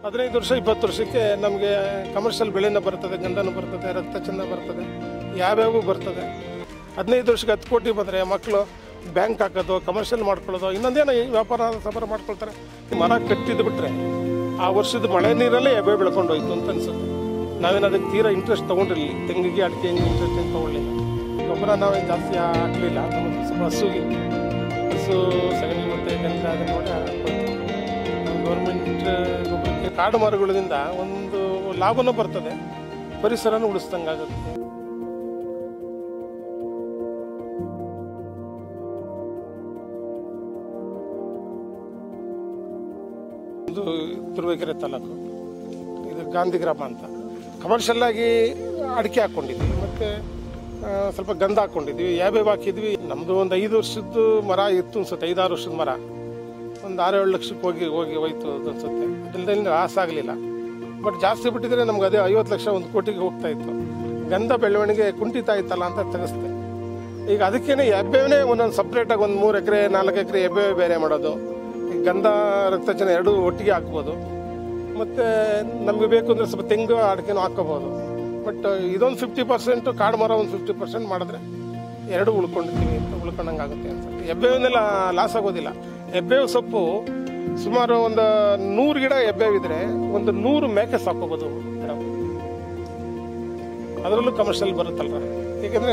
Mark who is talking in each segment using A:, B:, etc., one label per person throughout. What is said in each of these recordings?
A: ಹದಿನೈದು ವರ್ಷ ಇಪ್ಪತ್ತು ವರ್ಷಕ್ಕೆ ನಮಗೆ ಕಮರ್ಷಿಯಲ್ ಬೆಳೆನ ಬರ್ತದೆ ಗಂಧನೂ ಬರ್ತದೆ ರಕ್ತ ಚಂದ ಬರ್ತದೆ ಯಾವ್ಯಾವು ಬರ್ತದೆ ಹದಿನೈದು ವರ್ಷಕ್ಕೆ ಹತ್ತು ಕೋಟಿ ಬಂದರೆ ಮಕ್ಕಳು ಬ್ಯಾಂಕ್ ಹಾಕೋದು ಕಮರ್ಷಿಯಲ್ ಮಾಡ್ಕೊಳ್ಳೋದು ಇನ್ನೊಂದೇನೋ ಈ ವ್ಯಾಪಾರ ಸಫರ ಮಾಡ್ಕೊಳ್ತಾರೆ ಮರ ಕಟ್ಟಿದ್ದು ಬಿಟ್ರೆ ಆ ವರ್ಷದ ಮಳೆ ನೀರಲ್ಲೇ ಎಬೆ ಬೆಳ್ಕೊಂಡು ಹೋಯ್ತು ಅಂತ ಅನ್ಸುತ್ತೆ ನಾವೇನು ಅದಕ್ಕೆ ತೀರಾ ಇಂಟ್ರೆಸ್ಟ್ ತೊಗೊಂಡಿರಲಿಲ್ಲ ತೆಂಗಿಗೆ ಅಡಿಕೆ ಇಂಟ್ರೆಸ್ಟ್ ಏನು ತೊಗೊಳ್ಳಿಲ್ಲ ಗೊಬ್ಬರ ನಾವೇನು ಜಾಸ್ತಿ ಹಾಕಲಿಲ್ಲ ನಮಗೆ ಸ್ವಲ್ಪ ಹಸುಗೆ ಹಸು ಸಗಣಿ ಮತ್ತು ಗಂಧ ಅದನ್ನು ನೋಡಿ ಹಾಕ್ಕೊಳ್ತೀವಿ ಗೌರ್ಮೆಂಟ್ ಗೊಬ್ಬರಕ್ಕೆ ಕಾಡು ಮರಗಳಿಂದ ಒಂದು ಲಾಭನೂ ಬರ್ತದೆ ಪರಿಸರನೂ ಉಳಿಸ್ದಂಗಾಗುತ್ತೆ ಇದು ತುರುವೇಕೆರೆ ತಾಲೂಕು ಇದು ಗಾಂಧಿ ಗ್ರಾಮ ಅಂತ ಕಮರ್ಷಿಯಲ್ ಆಗಿ ಅಡಿಕೆ ಹಾಕ್ಕೊಂಡಿದ್ವಿ ಮತ್ತು ಸ್ವಲ್ಪ ಗಂಧ ಹಾಕ್ಕೊಂಡಿದ್ವಿ ಯಾವ್ಯಾವ ಹಾಕಿದ್ವಿ ನಮ್ಮದು ಒಂದು ಐದು ವರ್ಷದ್ದು ಮರ ಇತ್ತು ಅನ್ಸುತ್ತೆ ಐದಾರು ವರ್ಷದ ಮರ ಒಂದು ಆರು ಏಳು ಲಕ್ಷಕ್ಕೆ ಹೋಗಿ ಹೋಗಿ ಹೋಯ್ತು ಅದು ಅನ್ಸುತ್ತೆ ಅದರಿಂದ ಲಾಸ್ ಆಗಲಿಲ್ಲ ಬಟ್ ಜಾಸ್ತಿ ಬಿಟ್ಟಿದ್ರೆ ನಮ್ಗೆ ಅದೇ ಐವತ್ತು ಲಕ್ಷ ಒಂದು ಕೋಟಿಗೆ ಹೋಗ್ತಾ ಇತ್ತು ಗಂಧ ಬೆಳವಣಿಗೆ ಕುಂಠಿತ ಆಯ್ತಲ್ಲ ಅಂತ ತೆಗೆಸ್ತೆ ಈಗ ಅದಕ್ಕೇನೆ ಎಬ್ಬೆವೇ ಒಂದೊಂದು ಸಪ್ರೇಟಾಗಿ ಒಂದು ಮೂರು ಎಕರೆ ನಾಲ್ಕು ಎಕರೆ ಎಬ್ಬೆ ಬೇರೆ ಮಾಡೋದು ಈ ಗಂಧ ರಕ್ತಚನ ಎರಡೂ ಒಟ್ಟಿಗೆ ಹಾಕ್ಬೋದು ಮತ್ತು ನಮಗೆ ಬೇಕು ಅಂದರೆ ಸ್ವಲ್ಪ ತೆಂಗು ಅಡಿಕೆನೂ ಹಾಕ್ಕೋಬೋದು ಬಟ್ ಇದೊಂದು ಫಿಫ್ಟಿ ಪರ್ಸೆಂಟು ಕಾಡು ಮರ ಒಂದು ಫಿಫ್ಟಿ ಪರ್ಸೆಂಟ್ ಮಾಡಿದ್ರೆ ಎರಡು ಉಳ್ಕೊಂಡಿರ್ತೀವಿ ಅಂತ ಉಳ್ಕೊಂಡಂಗೆ ಆಗುತ್ತೆ ಅನ್ಸುತ್ತೆ ಎಬ್ಬೆವನ್ನೆಲ್ಲ ಲಾಸ್ ಆಗೋದಿಲ್ಲ ಎಬ್ಬೇವು ಸೊಪ್ಪು ಸುಮಾರು ಒಂದು ನೂರು ಗಿಡ ಎಬ್ಬೇವಿದ್ರೆ ಒಂದು ನೂರು ಮೇಕೆ ಸಾಕೋಬೋದು ಮೇಡಮ್ ಅದರಲ್ಲೂ ಕಮರ್ಷಿಯಲ್ ಬರುತ್ತಲ್ರ ಏಕೆಂದರೆ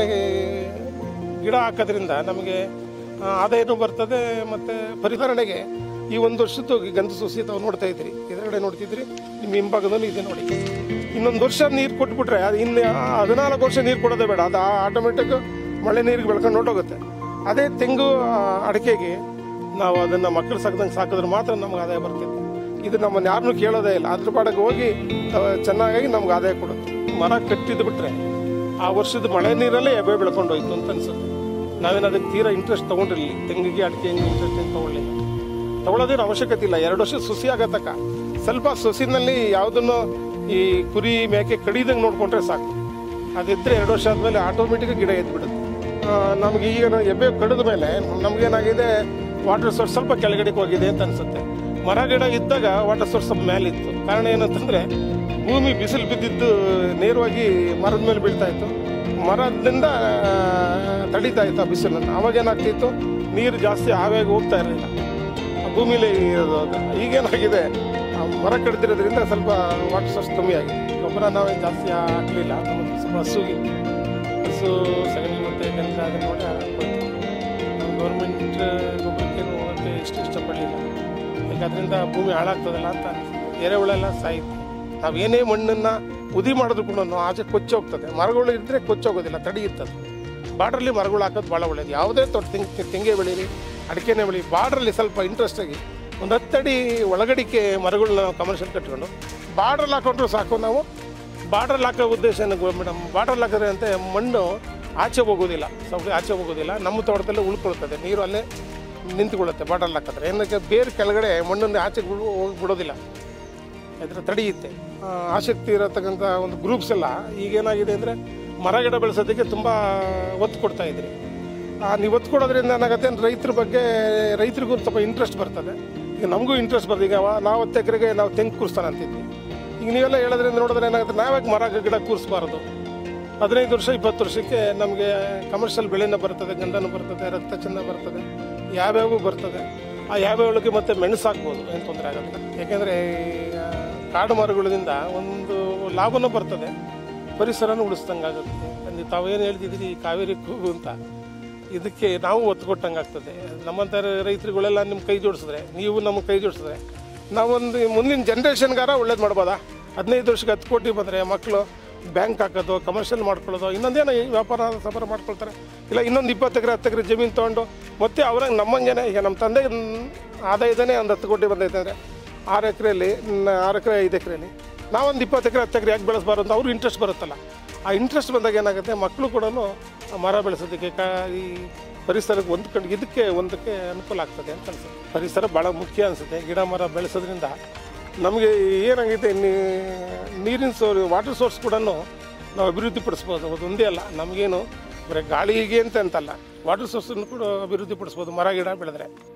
A: ಗಿಡ ಹಾಕೋದ್ರಿಂದ ನಮಗೆ ಆ, ಆದಾಯನೂ ಬರ್ತದೆ ಮತ್ತು ಪರಿಹರಣೆಗೆ ಈ ಒಂದು ವರ್ಷದ್ದು ಗಂಧ ಸೂಸಿ ತಾವು ನೋಡ್ತಾ ಇದ್ರಿ ಎದುರುಗಡೆ ನೋಡ್ತಿದ್ರಿ ನಿಮ್ಮ ಹಿಂಭಾಗದಲ್ಲೂ ಇದೆ ನೋಡಿ ಇನ್ನೊಂದು ವರ್ಷ ನೀರು ಕೊಟ್ಬಿಟ್ರೆ ಅದು ಇನ್ನು ಹದಿನಾಲ್ಕು ವರ್ಷ ನೀರು ಕೊಡೋದೇ ಬೇಡ ಅದು ಆಟೋಮೆಟಿಕ್ ಮಳೆ ನೀರಿಗೆ ಬೆಳ್ಕೊಂಡು ಹೊರ್ಟೋಗುತ್ತೆ ಅದೇ ತೆಂಗು ಆ, ಅಡಿಕೆಗೆ ನಾವು ಅದನ್ನು ಮಕ್ಕಳು ಸಾಕ್ದಂಗೆ ಸಾಕಿದ್ರೆ ಮಾತ್ರ ನಮ್ಗೆ ಆದಾಯ ಬರ್ತೈತೆ ಇದು ನಮ್ಮನ್ನು ಯಾರನ್ನೂ ಕೇಳೋದೇ ಇಲ್ಲ ಅದ್ರ ಪಾಡಕ್ಕೆ ಹೋಗಿ ಆ, ಚೆನ್ನಾಗಿ ನಮ್ಗೆ ಆದಾಯ ಕೊಡುತ್ತೆ ಮರ ಕಟ್ಟಿದ್ದು ಬಿಟ್ರೆ ಆ ವರ್ಷದ ಮಳೆ ನೀರಲ್ಲೇ ಎಬೆ ಬೆಳ್ಕೊಂಡು ಹೋಯ್ತು ಅಂತ ಅನ್ಸುತ್ತೆ ನಾವೇನು ಅದಕ್ಕೆ ತೀರಾ ಇಂಟ್ರೆಸ್ಟ್ ತೊಗೊಂಡಿರಲಿಲ್ಲ ತೆಂಗಿಗೆ ಅಡಿಕೆ ಇಂಟ್ರೆಸ್ಟ್ ಏನು ತೊಗೊಳ್ಳಿಲ್ಲ ತಗೊಳ್ಳೋದೇನು ಅವಶ್ಯಕತೆ ಇಲ್ಲ ಎರಡು ವರ್ಷ ಸುಸಿ ಆಗತಕ್ಕ ಸ್ವಲ್ಪ ಸುಸಿನಲ್ಲಿ ಯಾವುದನ್ನು ಈ ಕುರಿ ಮೇಕೆ ಕಡಿದಂಗೆ ನೋಡ್ಕೊಂಡ್ರೆ ಸಾಕು ಅದಿದ್ರೆ ಎರಡು ವರ್ಷ ಆದಮೇಲೆ ಆಟೋಮೆಟಿಕ್ ಗಿಡ ಎದ್ಬಿಡುತ್ತೆ ಆ, ನಮ್ಗೆ ಈಗ ನಾವು ಎಬ್ಬೆ ಕಡಿದ ಮೇಲೆ ನಮಗೇನಾಗಿದೆ ವಾಟರ್ ಸೋರ್ಸ್ ಸ್ವಲ್ಪ ಕೆಳಗಡೆಗೆ ಹೋಗಿದೆ ಅಂತ ಅನ್ಸುತ್ತೆ ಮರ ಗಿಡ ಇದ್ದಾಗ ವಾಟರ್ ಸೋರ್ಸ್ ಸ್ವಲ್ಪ ಮೇಲಿತ್ತು ಕಾರಣ ಏನಂತಂದ್ರೆ ಭೂಮಿ ಬಿಸಿಲು ಬಿದ್ದಿದ್ದು ನೇರವಾಗಿ ಮರದ ಮೇಲೆ ಬೀಳ್ತಾ ಇತ್ತು ಮರದಿಂದ ಆ, ತಡೀತಾ ಇತ್ತು ಆ ಬಿಸಿಲನ್ನು ಅವಾಗ ಏನಾಗ್ತಿತ್ತು ನೀರು ಜಾಸ್ತಿ ಆವೇಗ ಹೋಗ್ತಾ ಇರಲಿಲ್ಲ ಭೂಮಿಲೇ ಇರೋದು ಅದು ಈಗೇನಾಗಿದೆ ಆ ಮರ ಕಡಿದಿರೋದ್ರಿಂದ ಸ್ವಲ್ಪ ವಾಟರ್ ಸೋರ್ಸ್ ಕಮ್ಮಿ ಆಗಿದೆ ಗೊಬ್ಬರ ನಾವೇನು ಜಾಸ್ತಿ ಹಾಕಲಿಲ್ಲ ನಮಗೆ ಸ್ವಲ್ಪ ಹಸುಗೆ ಹಸು ಸಗಣಿ ಮತ್ತು ಗಂಧ ಅದನ್ನು ನೋಡಿ ಹಾಕ್ಕೊಳ್ತೀವಿ ಗೌರ್ಮೆಂಟ್ ಗೊಬ್ಬರಕ್ಕೆ ಹೋಗೋಕ್ಕೆ ಇಷ್ಟು ಇಷ್ಟಪಡಲಿಲ್ಲ ಈಗ ಅದರಿಂದ ಭೂಮಿ ಹಾಳಾಗ್ತದಲ್ಲ ಅಂತ ಅನ್ಸುತ್ತೆ ಎರೆಹುಳೆಲ್ಲ ಸಾಯುತ್ತೆ ನಾವೇನೇ ಮಣ್ಣನ್ನು ಉದಿ ಮಾಡಿದ್ರು ಕೂಡ ಆಚೆ ಕೊಚ್ಚಿ ಹೋಗ್ತದೆ ಮರಗಳು ಇದ್ದರೆ ಕೊಚ್ಚೋಗೋದಿಲ್ಲ ತಡೆಯುತ್ತದೆ ಬಾರ್ಡ್ರಲ್ಲಿ ಮರಗಳು ಹಾಕೋದು ಭಾಳ ಒಳ್ಳೇದು ಯಾವುದೇ ತೋಟ ತೆಂಗ್ ತೆಂಗೆ ಬೆಳೀಲಿ ಅಡಿಕೆನೇ ಬೆಳಿ ಬಾರ್ಡ್ರಲ್ಲಿ ಸ್ವಲ್ಪ ಇಂಟ್ರೆಸ್ಟ್ ಆಗಿ ಒಂದು ಹತ್ತಡಿ ಒಳಗಡಿಕೆ ಮರಗಳನ್ನ ನಾವು ಕಮರ್ಷಿಯಲ್ ಕಟ್ಕೊಂಡು ಬಾರ್ಡ್ರಲ್ಲಿ ಹಾಕೊಂಡ್ರು ಸಾಕು ನಾವು ಬಾರ್ಡ್ರಲ್ಲಿ ಹಾಕೋ ಉದ್ದೇಶ ಏನು ಮೇಡಮ್ ಬಾರ್ಡ್ರಲ್ಲಿ ಹಾಕಿದ್ರೆ ಅಂತ ಮಣ್ಣು ಆಚೆ ಹೋಗೋದಿಲ್ಲ ಸ್ವಲ್ಪ ಆಚೆ ಹೋಗೋದಿಲ್ಲ ನಮ್ಮ ತೋಟದಲ್ಲೇ ಉಳ್ಕೊಳ್ತದೆ ನೀರು ಅಲ್ಲೇ ನಿಂತುಕೊಳ್ಳುತ್ತೆ ಬಾರ್ಡ್ರಲ್ಲಿ ಹಾಕಿದ್ರೆ ಏನಕ್ಕೆ ಬೇರೆ ಕೆಳಗಡೆ ಮಣ್ಣನ್ನು ಆಚೆ ಹೋಗಿ ಬಿಡೋದಿಲ್ಲ ಇದರ ತಡೆಯುತ್ತೆ ಆ, ಆಸಕ್ತಿ ಇರತಕ್ಕಂಥ ಒಂದು ಗ್ರೂಪ್ಸ್ ಎಲ್ಲ ಈಗೇನಾಗಿದೆ ಅಂದರೆ ಮರ ಗಿಡ ಬೆಳೆಸೋದಕ್ಕೆ ತುಂಬ ಒತ್ತು ಕೊಡ್ತಾ ಇದ್ರಿ ಆ, ನೀವು ಒತ್ತು ಕೊಡೋದ್ರಿಂದ ಏನಾಗುತ್ತೆ ಅಂದ್ರೆ ರೈತರ ಬಗ್ಗೆ ರೈತರಿಗೂ ಸ್ವಲ್ಪ ಇಂಟ್ರೆಸ್ಟ್ ಬರ್ತದೆ ಈಗ ನಮಗೂ ಇಂಟ್ರೆಸ್ಟ್ ಬರ್ತದೆ ಈಗ ನಾವು ಹತ್ತು ಎಕರೆಗೆ ನಾವು ತೆಂಗು ಕೂರಿಸ್ತಾನೆ ಅಂತಿದ್ವಿ ಈಗ ನೀವೆಲ್ಲ ಹೇಳೋದ್ರಿಂದ ನೋಡಿದ್ರೆ ಏನಾಗುತ್ತೆ ನಾವ್ಯಾಕೆ ಮರ ಗಿಡ ಕೂರಿಸ್ಬಾರ್ದು ಹದಿನೈದು ವರ್ಷ ಇಪ್ಪತ್ತು ವರ್ಷಕ್ಕೆ ನಮಗೆ ಕಮರ್ಷಿಯಲ್ ಬೆಳೆನ ಬರ್ತದೆ ಗಂಧನೂ ಬರ್ತದೆ ರಕ್ತ ಚಂದ ಬರ್ತದೆ ಯಾವ್ಯಾವು ಬರ್ತದೆ ಆ ಯಾವ್ಯಾವಳಿಗೆ ಮತ್ತೆ ಮೆಣಸು ಹಾಕ್ಬೋದು ಏನು ತೊಂದರೆ ಆಗೋದಿಲ್ಲ ಯಾಕೆಂದರೆ ಕಾಡು ಮರಗಳಿಂದ ಒಂದು ಲಾಭನೂ ಬರ್ತದೆ ಪರಿಸರನೂ ಉಳಿಸ್ದಂಗಾಗುತ್ತೆ ಅಂದ್ರೆ ತಾವೇನು ಹೇಳ್ತಿದ್ರಿ ಈ ಕಾವೇರಿ ಕೂಗು ಅಂತ ಇದಕ್ಕೆ ನಾವು ಒತ್ತು ಕೊಟ್ಟಂಗೆ ಆಗ್ತದೆ ನಮ್ಮಂಥ ರೈತರುಗಳೆಲ್ಲ ನಿಮ್ಮ ಕೈ ಜೋಡಿಸಿದ್ರೆ ನೀವು ನಮಗೆ ಕೈ ಜೋಡಿಸಿದ್ರೆ ನಾವೊಂದು ಮುಂದಿನ ಜನ್ರೇಷನ್ಗಾರ ಒಳ್ಳೇದು ಮಾಡ್ಬೋದಾ ಹದಿನೈದು ವರ್ಷಕ್ಕೆ ಹತ್ತು ಕೋಟಿ ಬಂದರೆ ಮಕ್ಕಳು ಬ್ಯಾಂಕ್ ಹಾಕೋದು ಕಮರ್ಷಿಯಲ್ ಮಾಡ್ಕೊಳ್ಳೋದು ಇನ್ನೊಂದೇನೋ ಈ ವ್ಯಾಪಾರ ಸಫರ ಮಾಡ್ಕೊಳ್ತಾರೆ ಇಲ್ಲ ಇನ್ನೊಂದು ಇಪ್ಪತ್ತು ಎಕರೆ ಹತ್ತು ಎಕರೆ ಜಮೀನು ತೊಗೊಂಡು ಮತ್ತೆ ಅವ್ರ ನಮ್ಮಂಗೆನೆ ಈಗ ನಮ್ಮ ತಂದೆ ಆದಾಯದನೇ ಒಂದು ಹತ್ತು ಕೋಟಿ ಬಂದೈತೆ ಅಂದರೆ ಆರು ಎಕರೆಯಲ್ಲಿ ಆರು ಎಕರೆ ಐದು ಎಕರೆಯಲ್ಲಿ ನಾವೊಂದು ಇಪ್ಪತ್ತು ಎಕರೆ ಹತ್ತು ಎಕರೆ ಯಾಕೆ ಬೆಳೆಸಬಾರ್ದು ಅಂತ ಅವ್ರು ಇಂಟ್ರೆಸ್ಟ್ ಬರುತ್ತಲ್ಲ ಆ ಇಂಟ್ರೆಸ್ಟ್ ಬಂದಾಗ ಏನಾಗುತ್ತೆ ಮಕ್ಕಳು ಕೂಡ ಮರ ಬೆಳೆಸೋದಕ್ಕೆ ಕ ಈ ಪರಿಸರಕ್ಕೆ ಹೊಂದ್ಕೊಂಡು ಇದಕ್ಕೆ ಒಂದಕ್ಕೆ ಅನುಕೂಲ ಆಗ್ತದೆ ಅಂತ ಅನ್ಸುತ್ತೆ ಪರಿಸರ ಭಾಳ ಮುಖ್ಯ ಅನಿಸುತ್ತೆ ಗಿಡ ಮರ ಬೆಳೆಸೋದ್ರಿಂದ ನಮಗೆ ಏನಾಗಿದೆ ನೀ- ನೀರಿನ ಸೋ ವಾಟರ್ ಸೋರ್ಸ್ ಕೂಡ ನಾವು ಅಭಿವೃದ್ಧಿ ಪಡಿಸ್ಬೋದು ಅದು ಒಂದೇ ಅಲ್ಲ ನಮಗೇನು ಬರೀ ಗಾಳಿಗೆ ಅಂತ ಅಂತಲ್ಲ ವಾಟರ್ ಸೋರ್ಸನ್ನು ಕೂಡ ಅಭಿವೃದ್ಧಿ ಪಡಿಸ್ಬೋದು ಮರ ಗಿಡ ಬೆಳೆದ್ರೆ